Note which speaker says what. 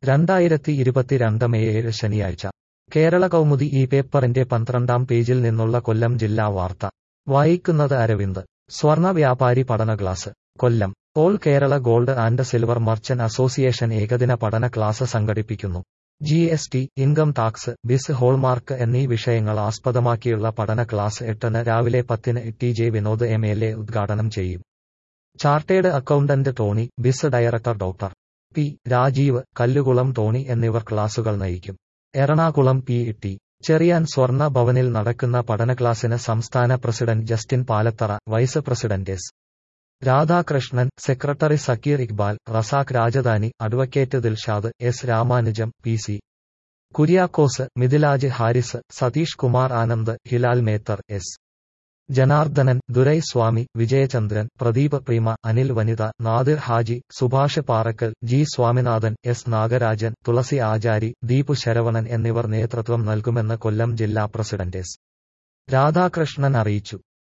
Speaker 1: രണ്ടായിരത്തി ഇരുപത്തിരണ്ട് മെയ് ഏഴ് ശനിയാഴ്ച കേരള കൗമുദി ഈ പേപ്പറിന്റെ പന്ത്രണ്ടാം പേജിൽ നിന്നുള്ള കൊല്ലം ജില്ലാ വാർത്ത വായിക്കുന്നത് അരവിന്ദ് സ്വർണ വ്യാപാരി പഠന class Kollam all Kerala gold and silver merchant association ഏകദിന പഠന ക്ലാസ് സംഘടിപ്പിക്കുന്നു G S T income tax BIS hallmark എന്നീ വിഷയങ്ങൾ ആസ്പദമാക്കിയുള്ള പഠന ക്ലാസ് എട്ടിന് രാവിലെ പത്തിന് T J Vinod M L A ഉദ്ഘാടനം ചെയ്യും chartered accountant Tony BIS director doctor P Rajeev Kallukulam Tony എന്നിവർ ക്ലാസുകൾ നയിക്കും എറണാകുളം പി ടി ചെറിയാൻ സ്വർണ്ണ ഭവനിൽ നടക്കുന്ന പഠന ക്ലാസിന് സംസ്ഥാന president Justin Palathara vice president S Radhakrishnan secretary Zakir Iqbal Razak Rajadhani advocate Dilshad S Ramanujam P C Kuriakose Mithilaj Haris Satheesh Kumar Anand Hilal Methar S Janardhanan Durai Swamy Vijayachandran Pradeep Preema Anil Vanitha Nadir Haji Subhash Parakkal G Swaminathan S Nagarajan Thulasi Achari Deepu Saravanan എന്നിവർ നേതൃത്വം നൽകുമെന്ന് കൊല്ലം ജില്ലാ പ്രസിഡന്റ് എസ് രാധാകൃഷ്ണൻ അറിയിച്ചു